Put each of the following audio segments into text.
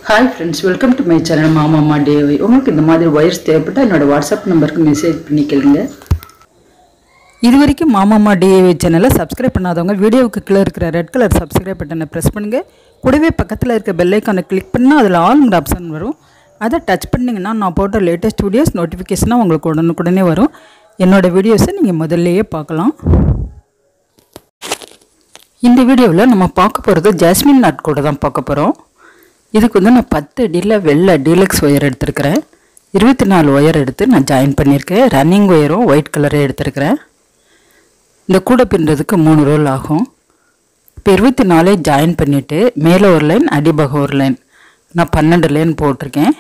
hi friends welcome to my channel மாமாமா டேவை உங்களுக்கு இந்த மாதிரி ஒயர்ஸ் தேவைப்பட்டால் என்னோட வாட்ஸ்அப் நம்பருக்கு மெசேஜ் பண்ணிக்கலுங்க இது வரைக்கும் மாமாமா டிஏவி சேனலை சப்ஸ்கிரைப் பண்ணாதவங்க வீடியோவுக்கு கீழே இருக்கிற ரெட் கலர் சப்ஸ்கிரைப் பட்டனை ப்ரெஸ் பண்ணுங்கள் கூடவே பக்கத்தில் இருக்க பெல் ஐக்கானை கிளிக் பண்ணால் அதில் ஆல்ங்கிற ஆப்ஷன் வரும் அதை டச் பண்ணிங்கன்னா நான் போட்ட லேட்டஸ்ட் வீடியோஸ் நோட்டிஃபிகேஷனாக உங்களுக்கு உடனுக்குடனே வரும் என்னோடய வீடியோஸை நீங்கள் முதல்லையே பார்க்கலாம் இந்த வீடியோவில் நம்ம பார்க்க போகிறது ஜாஸ்மின் நாட் கூட தான் பார்க்க போகிறோம் இதுக்கு வந்து நான் பத்து அடியில் வெள்ளை டீலக்ஸ் ஒயர் எடுத்திருக்கிறேன் இருபத்தி நாலு ஒயர் எடுத்து நான் ஜாயின் பண்ணியிருக்கேன் ரன்னிங் ஒயரும் ஒயிட் கலரே எடுத்திருக்கிறேன் இந்த கூடை பின்னுறதுக்கு மூணு ரோல் ஆகும் இப்போ இருபத்தி நாலே ஜாயின் பண்ணிவிட்டு மேலே ஒரு லைன் அடிபகம் ஒரு லைன் நான் பன்னெண்டு லைன் போட்டிருக்கேன்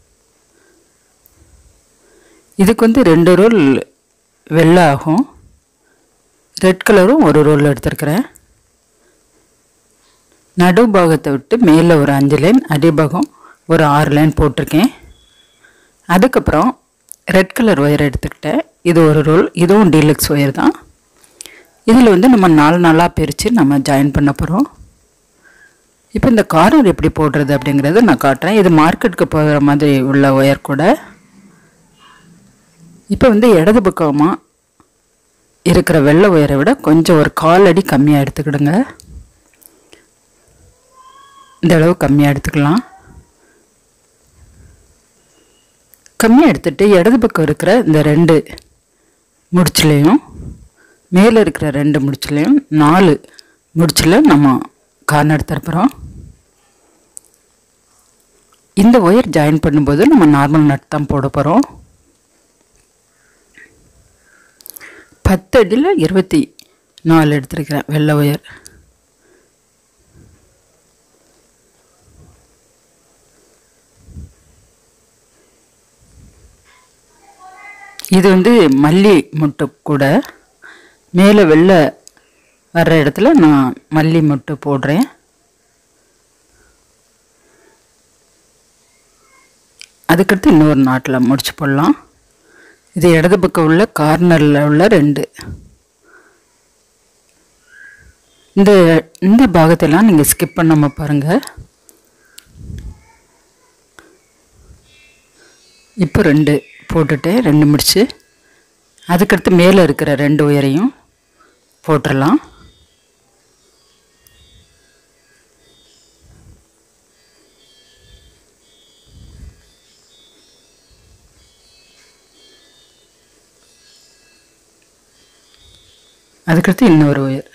இதுக்கு வந்து ரெண்டு ரோல் வெள்ளை ஆகும் ரெட் கலரும் ஒரு ரோல் எடுத்திருக்கிறேன் நடு பாகத்தை விட்டு மேலே ஒரு அஞ்சு லைன் அடிபாகம் ஒரு ஆறு லைன் போட்டிருக்கேன் அதுக்கப்புறம் ரெட் கலர் ஒயர் எடுத்துக்கிட்டேன் இது ஒரு ரோல் இதுவும் டீலக்ஸ் ஒயர் தான் இதில் வந்து நம்ம நாலு நாளாக பிரித்து நம்ம ஜாயின் பண்ண போகிறோம் இப்போ இந்த கார்னர் எப்படி போடுறது அப்படிங்கிறத நான் காட்டுறேன் இது மார்க்கெட்டுக்கு போகிற மாதிரி உள்ள ஒயர் கூட இப்போ வந்து இடது பக்கமாக இருக்கிற வெள்ளை ஒயரை விட கொஞ்சம் ஒரு கால் அடி கம்மியாக எடுத்துக்கிடுங்க இந்த அளவு கம்மியாக எடுத்துக்கலாம் கம்மியாக எடுத்துட்டு இடது பக்கம் இருக்கிற இந்த ரெண்டு முடிச்சுலையும் மேலே இருக்கிற ரெண்டு முடிச்சுலையும் நாலு முடிச்சில் நம்ம கார்னர் தரப்புறோம் இந்த ஒயர் ஜாயின் பண்ணும்போது நம்ம நார்மல் நட் தான் போட போகிறோம் பத்து அடியில் இருபத்தி நாலு எடுத்துருக்கிறேன் வெள்ளை ஒயர் இது வந்து மல்லி முட்டை கூட மேலே வெள்ளை வர்ற இடத்துல நான் மல்லி முட்டை போடுறேன் அதுக்கடுத்து இன்னொரு நாட்டில் முடிச்சு போடலாம் இது இடது பக்கம் உள்ள கார்னரில் உள்ள ரெண்டு இந்த இந்த பாகத்தெல்லாம் நீங்கள் ஸ்கிப் பண்ணாமல் பாருங்கள் இப்போ ரெண்டு போட்டுட்டு ரெண்டு முடிச்சு அதுக்கடுத்து மேலே இருக்கிற ரெண்டு உயரையும் போட்டுடலாம் அதுக்கடுத்து இன்னொரு உயர்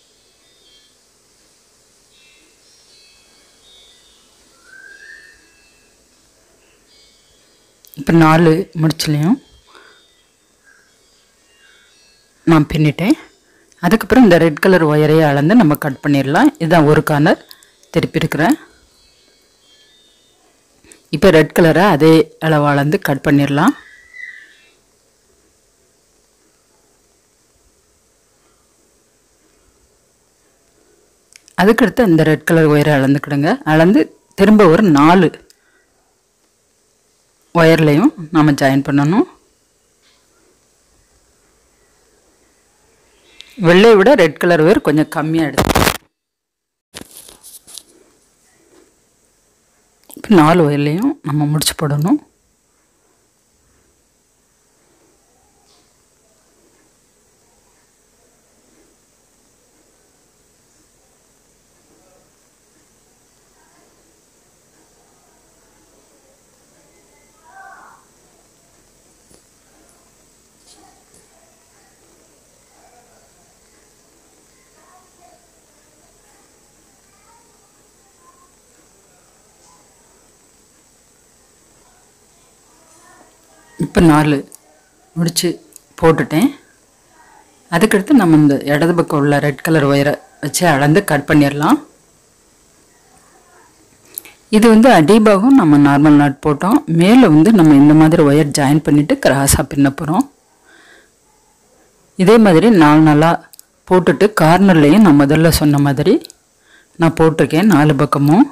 இப்போ நாலு முடிச்சுலையும் நான் பின்னிட்டேன் அதுக்கப்புறம் இந்த ரெட் கலர் ஒயரையே அளந்து நம்ம கட் பண்ணிடலாம் இதுதான் ஒரு கார்னர் திருப்பி இருக்கிறேன் இப்போ ரெட் கலரை அதே அளவு அளந்து கட் பண்ணிடலாம் அதுக்கடுத்து இந்த ரெட் கலர் ஒயரை அளந்துக்கிடுங்க அளந்து திரும்ப ஒரு நாலு ஒயர்லேயும் நாம் ஜாயின் பண்ணணும் வெள்ளையை விட ரெட் கலர் ஒயர் கொஞ்சம் கம்மியாக எடுத்து இப்போ நாலு ஒயர்லேயும் நம்ம முடிச்சு போடணும் இப்போ நாலு முடிச்சு போட்டுட்டேன் அதுக்கடுத்து நம்ம இந்த இடது பக்கம் உள்ள ரெட் கலர் ஒயரை வச்சு அளந்து கட் பண்ணிடலாம் இது வந்து அடிபாகம் நம்ம நார்மல் நாட் போட்டோம் மேலே வந்து நம்ம இந்த மாதிரி ஒயர் ஜாயின் பண்ணிவிட்டு கிராஸாக பின்ன போகிறோம் இதே மாதிரி நாலு நாளாக போட்டுட்டு கார்னர்லேயும் நான் முதல்ல சொன்ன மாதிரி நான் போட்டிருக்கேன் நாலு பக்கமும்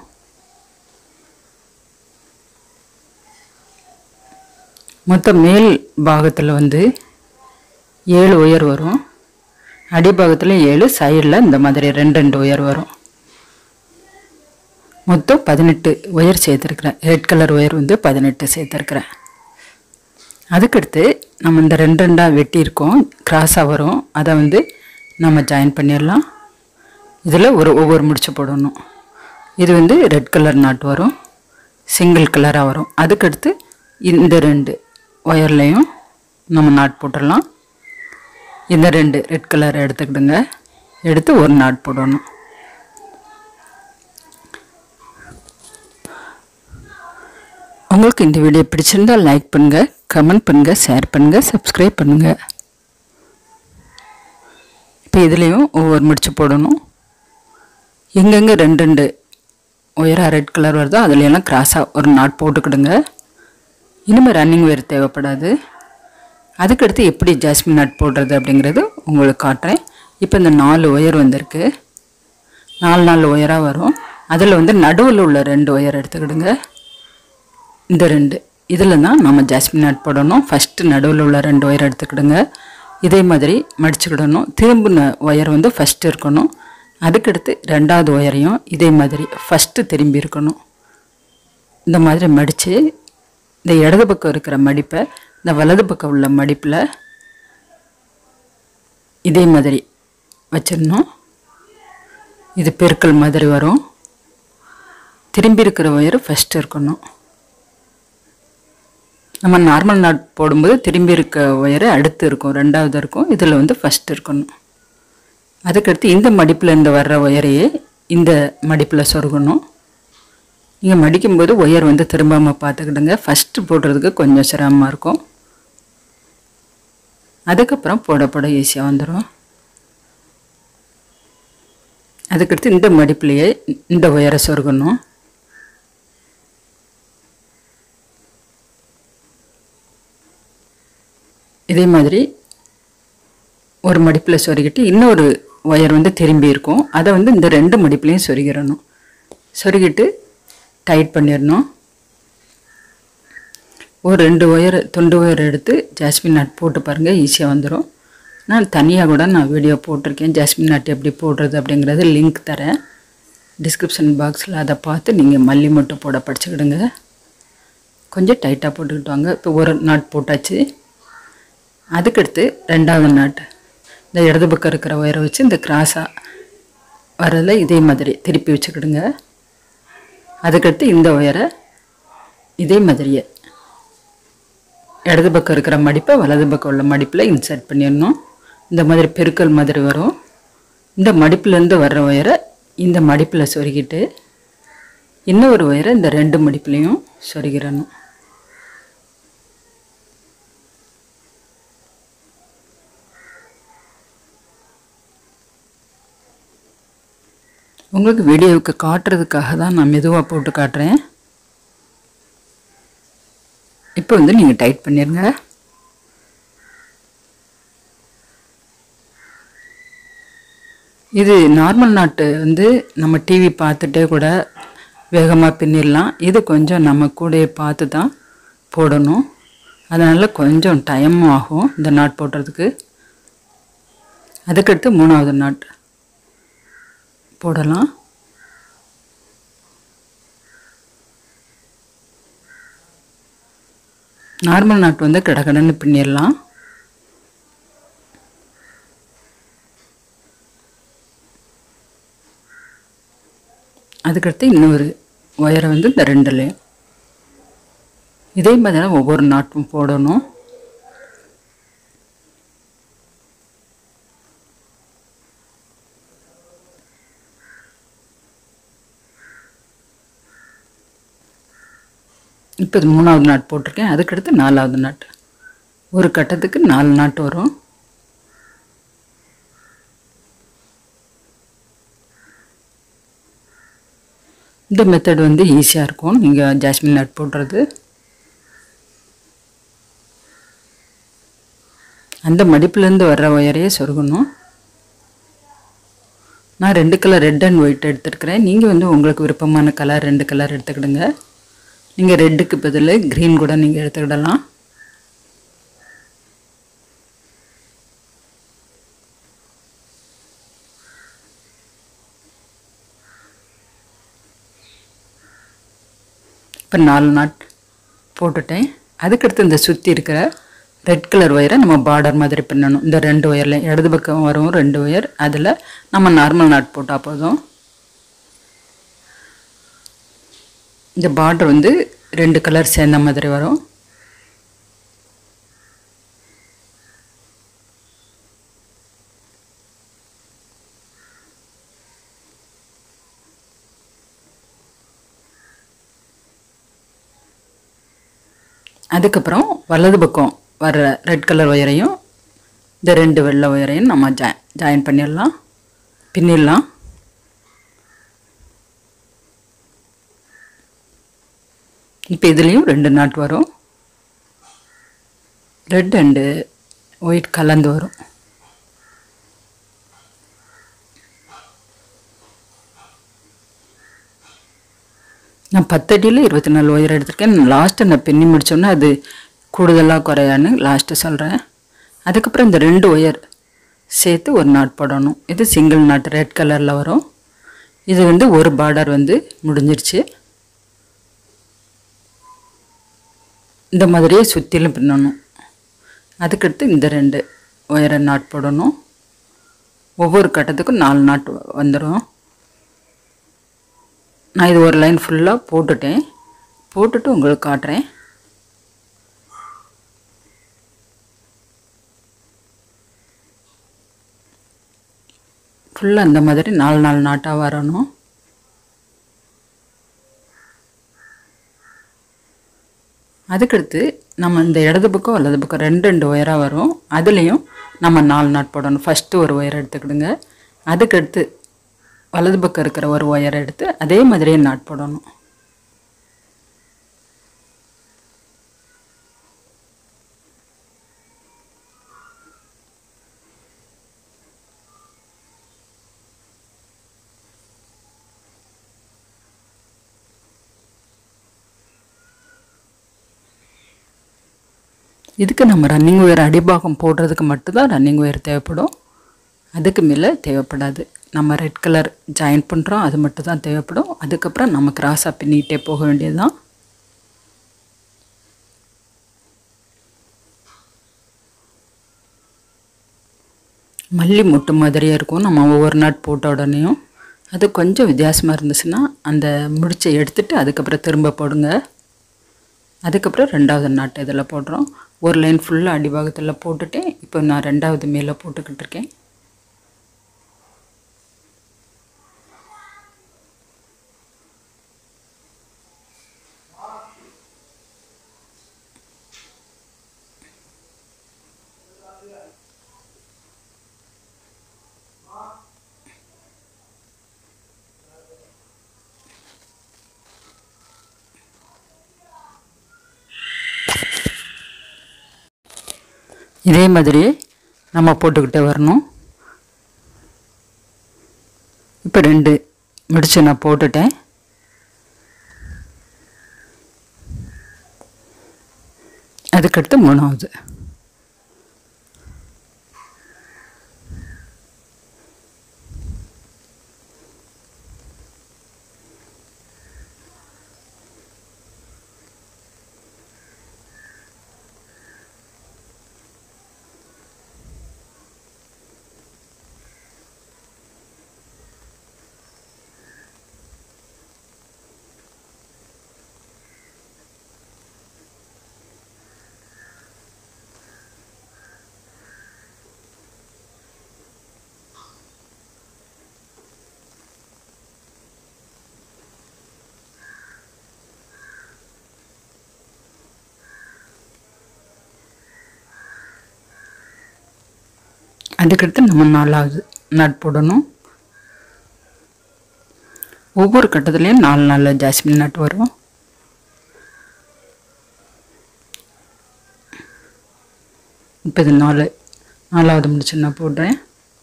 மொத்தம் மேல் பாகத்தில் வந்து ஏழு உயர் வரும் அடிபாகத்தில் ஏழு சைடில் இந்த மாதிரி ரெண்டு ரெண்டு உயர் வரும் மொத்தம் பதினெட்டு ஒயர் சேர்த்துருக்குறேன் ரெட் கலர் ஒயர் வந்து பதினெட்டு சேர்த்துருக்குறேன் அதுக்கடுத்து நம்ம இந்த ரெண்டு ரெண்டாக வெட்டியிருக்கோம் கிராஸாக வரும் அதை வந்து நம்ம ஜாயின் பண்ணிடலாம் இதில் ஒரு ஒவ்வொரு முடிச்சு போடணும் இது வந்து ரெட் கலர் நாட் வரும் சிங்கிள் கலராக வரும் அதுக்கடுத்து இந்த ரெண்டு ஒயர்லேயும் நம்ம நாட் போட்டுடலாம் இந்த ரெண்டு ரெட் கலர் எடுத்துக்கிடுங்க எடுத்து ஒரு நாட் போடணும் உங்களுக்கு இந்த வீடியோ பிடிச்சிருந்தால் லைக் பண்ணுங்கள் கமெண்ட் பண்ணுங்கள் ஷேர் பண்ணுங்கள் சப்ஸ்கிரைப் பண்ணுங்கள் இப்போ இதுலேயும் ஒவ்வொரு முடிச்சு போடணும் எங்கெங்கே ரெண்டு ரெண்டு ஒயராக ரெட் கலர் வருதோ அதுல எல்லாம் கிராஸாக ஒரு நாட் போட்டுக்கிடுங்க இனிமேல் ரன்னிங் வேறு தேவைப்படாது அதுக்கடுத்து எப்படி ஜாஸ்மின் நாட் போடுறது அப்படிங்கிறது உங்களுக்கு காட்டுறேன் இப்போ இந்த நாலு ஒயர் வந்திருக்கு நாலு நாலு ஒயராக வரும் அதில் வந்து நடுவில் உள்ள ரெண்டு ஒயர் எடுத்துக்கிடுங்க இந்த ரெண்டு இதில் தான் நம்ம ஜாஸ்மின் நாட் போடணும் ஃபஸ்ட்டு நடுவில் உள்ள ரெண்டு ஒயர் எடுத்துக்கிடுங்க இதே மாதிரி மடிச்சுக்கிடணும் திரும்பின ஒயர் வந்து ஃபஸ்ட்டு இருக்கணும் அதுக்கடுத்து ரெண்டாவது ஒயரையும் இதே மாதிரி ஃபஸ்ட்டு திரும்பி இருக்கணும் இந்த மாதிரி மடித்து இந்த இடது பக்கம் இருக்கிற மடிப்பை இந்த வலது பக்கம் உள்ள மடிப்பில் இதே மாதிரி வச்சிடணும் இது பெருக்கல் மாதிரி வரும் திரும்பி இருக்கிற ஒயர் ஃபஸ்ட்டு இருக்கணும் நம்ம நார்மல் நாட் போடும்போது திரும்பி இருக்க ஒயரு அடுத்து இருக்கும் ரெண்டாவது இருக்கும் இதில் வந்து ஃபஸ்ட் இருக்கணும் அதுக்கடுத்து இந்த மடிப்பில் இருந்து வர்ற ஒயரையே இந்த மடிப்பில் சொருகணும் நீங்கள் மடிக்கும்போது ஒயர் வந்து திரும்பாமல் பார்த்துக்கிடுங்க ஃபஸ்ட்டு போடுறதுக்கு கொஞ்சம் சிரமமாக இருக்கும் அதுக்கப்புறம் போட போட ஈஸியாக வந்துடும் அதுக்கடுத்து இந்த மடிப்புலையே இந்த ஒயரை சொருகணும் இதே மாதிரி ஒரு மடிப்பில் சொருகிட்டு இன்னொரு ஒயர் வந்து திரும்பி இருக்கும் அதை வந்து இந்த ரெண்டு மடிப்புலையும் சொருகிடணும் சொருகிட்டு டைட் பண்ணிடணும் ஒரு ரெண்டு ஒயர் துண்டு ஒயர் எடுத்து ஜாஸ்மின் நாட் போட்டு பாருங்கள் ஈஸியாக வந்துடும் நான் தனியாக கூட நான் வீடியோ போட்டிருக்கேன் ஜாஸ்மின் நாட் எப்படி போடுறது அப்படிங்கிறது லிங்க் தரேன் டிஸ்கிரிப்ஷன் பாக்ஸில் அதை பார்த்து நீங்கள் மல்லி மட்டும் போட படிச்சுக்கிடுங்க கொஞ்சம் டைட்டாக போட்டுக்கிட்டு வாங்க இப்போ ஒரு நாட் போட்டாச்சு அதுக்கடுத்து ரெண்டாவது நாட் இந்த இடது பக்கம் இருக்கிற ஒயரை வச்சு இந்த கிராஸாக வரதில் இதே மாதிரி திருப்பி வச்சுக்கிடுங்க அதுக்கடுத்து இந்த ஒயரை இதே மாதிரியே இடது பக்கம் இருக்கிற மடிப்பை வலது பக்கம் உள்ள மடிப்பில் இன்சர்ட் பண்ணிடணும் இந்த மாதிரி பெருக்கல் மாதிரி வரும் இந்த மடிப்புலேருந்து வர்ற ஒயரை இந்த மடிப்பில் சொருகிட்டு இன்னொரு ஒயரை இந்த ரெண்டு மடிப்புலையும் சொருகிடணும் உங்களுக்கு வீடியோவுக்கு காட்டுறதுக்காக தான் நான் மெதுவாக போட்டு காட்டுறேன் இப்போ வந்து நீங்கள் டைட் பண்ணிடுங்க இது நார்மல் நாட்டு வந்து நம்ம டிவி பார்த்துட்டே கூட வேகமாக பின்னிடலாம் இது கொஞ்சம் நம்ம கூடயே பார்த்து தான் போடணும் அதனால் கொஞ்சம் டைமும் ஆகும் இந்த நாட் போடுறதுக்கு அதுக்கடுத்து மூணாவது நாட் போடலாம் நார்மல் நாட் வந்து கடகடன்னு பின்னிடலாம் அதுக்கடுத்து இன்னொரு ஒயரை வந்து இந்த ரெண்டுலேயும் இதே மாதிரி தான் ஒவ்வொரு நாட்டும் போடணும் இப்போ இது மூணாவது நாட் போட்டிருக்கேன் அதுக்கடுத்து நாலாவது நாட் ஒரு கட்டத்துக்கு நாலு நாட் வரும் இந்த மெத்தட் வந்து ஈஸியாக இருக்கும் நீங்கள் ஜாஸ்மின் நாட் போடுறது அந்த மடிப்புலேருந்து வர்ற ஒயரையே சொருகணும் நான் ரெண்டு கலர் ரெட் அண்ட் ஒயிட் எடுத்துருக்கிறேன் நீங்கள் வந்து உங்களுக்கு விருப்பமான கலர் ரெண்டு கலர் எடுத்துக்கிடுங்க நீங்கள் ரெட்டுக்கு பதில் க்ரீன் கூட நீங்கள் எடுத்துக்கிடலாம் இப்போ நாலு நாட் போட்டுட்டேன் அதுக்கடுத்து இந்த சுற்றி இருக்கிற ரெட் கலர் ஒயரை நம்ம பார்டர் மாதிரி பின்னணும் இந்த ரெண்டு ஒயரில் இடது பக்கம் வரும் ரெண்டு ஒயர் அதில் நம்ம நார்மல் நாட் போட்டால் போதும் இந்த பார்டர் வந்து ரெண்டு கலர் சேர்ந்த மாதிரி வரும் அதுக்கப்புறம் வலது பக்கம் வர்ற ரெட் கலர் ஒயரையும் இந்த ரெண்டு வெள்ளை ஒயரையும் நம்ம ஜாய் ஜாயின் பண்ணிடலாம் பின்னிடலாம் இப்போ இதுலேயும் ரெண்டு நாட் வரும் ரெட் அண்டு ஒயிட் கலந்து வரும் நான் பத்தடியில் இருபத்தி நாலு ஒயர் எடுத்திருக்கேன் லாஸ்ட்டு நான் பின்னி முடித்தோன்னே அது கூடுதலாக குறையான்னு லாஸ்ட்டு சொல்கிறேன் அதுக்கப்புறம் இந்த ரெண்டு ஒயர் சேர்த்து ஒரு நாட் போடணும் இது சிங்கிள் நாட் ரெட் கலரில் வரும் இது வந்து ஒரு பார்டர் வந்து முடிஞ்சிருச்சு இந்த மாதிரியே சுற்றிலும் பின்னணும் அதுக்கடுத்து இந்த ரெண்டு ஒயரை நாட் போடணும் ஒவ்வொரு கட்டத்துக்கும் நாலு நாட் வந்துடும் நான் இது ஒரு லைன் ஃபுல்லாக போட்டுட்டேன் போட்டுட்டு உங்களுக்கு காட்டுறேன் ஃபுல்லாக இந்த மாதிரி நாலு நாலு நாட்டாக வரணும் அதுக்கடுத்து நம்ம இந்த இடது பக்கம் வலது பக்கம் ரெண்டு ரெண்டு ஒயராக வரும் அதுலேயும் நம்ம நாலு நாட் போடணும் ஃபஸ்ட்டு ஒரு ஒயர் எடுத்துக்கிடுங்க அதுக்கடுத்து வலது பக்கம் இருக்கிற ஒரு ஒயரை எடுத்து அதே மாதிரியே நாட் போடணும் இதுக்கு நம்ம ரன்னிங் ஒயர் அடிபாகம் போடுறதுக்கு மட்டும்தான் ரன்னிங் ஒயர் தேவைப்படும் அதுக்கு மேலே தேவைப்படாது நம்ம ரெட் கலர் ஜாயின் பண்ணுறோம் அது மட்டும் தான் தேவைப்படும் அதுக்கப்புறம் நம்ம கிராஸாக பின்னிக்கிட்டே போக வேண்டியது தான் மல்லி மொட்டு மாதிரியே இருக்கும் நம்ம ஒவ்வொரு நாட் போட்ட உடனேயும் அது கொஞ்சம் வித்தியாசமாக இருந்துச்சுன்னா அந்த முடிச்சை எடுத்துட்டு அதுக்கப்புறம் திரும்ப போடுங்க அதுக்கப்புறம் ரெண்டாவது நாட்டு இதில் போடுறோம் ஒரு லைன் ஃபுல்லாக அடிபாகத்தில் போட்டுட்டேன் இப்போ நான் ரெண்டாவது மேலே போட்டுக்கிட்டு இருக்கேன் இதே மாதிரி நம்ம போட்டுக்கிட்டே வரணும் இப்போ ரெண்டு முடிச்சு நான் போட்டுட்டேன் அதுக்கடுத்து மூணாவது அதுக்கடுத்து நம்ம நாலாவது நட் போடணும் ஒவ்வொரு கட்டத்துலேயும் நாலு நாலு ஜாஸ்மின் நட் வரும் இப்போ இது நாலு நாலாவது முடிச்சு நான் போடுறேன்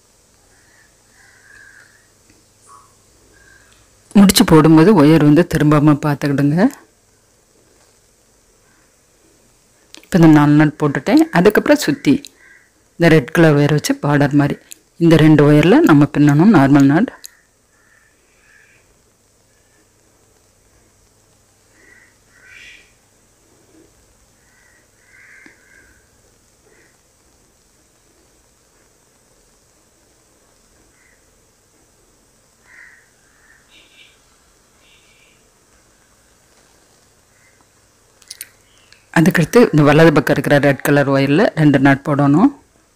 முடிச்சு போடும்போது ஒயர் வந்து திரும்பாமல் பார்த்துக்கிடுங்க இப்போ இந்த நாலு நாட் போட்டுட்டேன் அதுக்கப்புறம் சுற்றி இந்த ரெட் கலர் ஒயர் வச்சு பார்டர் மாதிரி இந்த ரெண்டு ஒயரில் நம்ம பின்னணும் நார்மல் நாட் அதுக்கடுத்து இந்த வலது பக்கம் இருக்கிற ரெட் கலர் ஒயரில் ரெண்டு நாட் போடணும்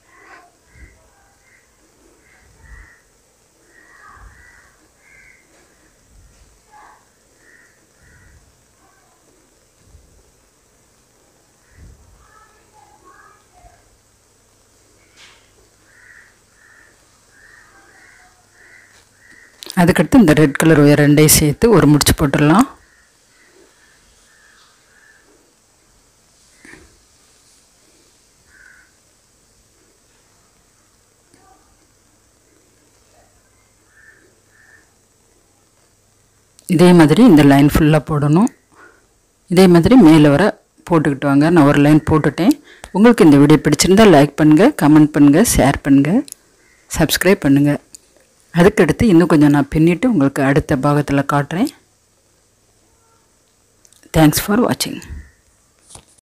அதுக்கடுத்து இந்த ரெட் கலர் ஒயர் ரெண்டையும் சேர்த்து ஒரு முடிச்சு போட்டுடலாம் இதே மாதிரி இந்த லைன் ஃபுல்லாக போடணும் இதே மாதிரி மேலே வர போட்டுக்கிட்டு வாங்க நான் ஒரு லைன் போட்டுட்டேன் உங்களுக்கு இந்த வீடியோ பிடிச்சிருந்தால் லைக் பண்ணுங்கள் கமெண்ட் பண்ணுங்கள் ஷேர் பண்ணுங்கள் சப்ஸ்கிரைப் பண்ணுங்கள் அதுக்கடுத்து இன்னும் கொஞ்சம் நான் பின்னிட்டு உங்களுக்கு அடுத்த பாகத்தில் காட்டுறேன் தேங்க்ஸ் ஃபார் வாட்சிங்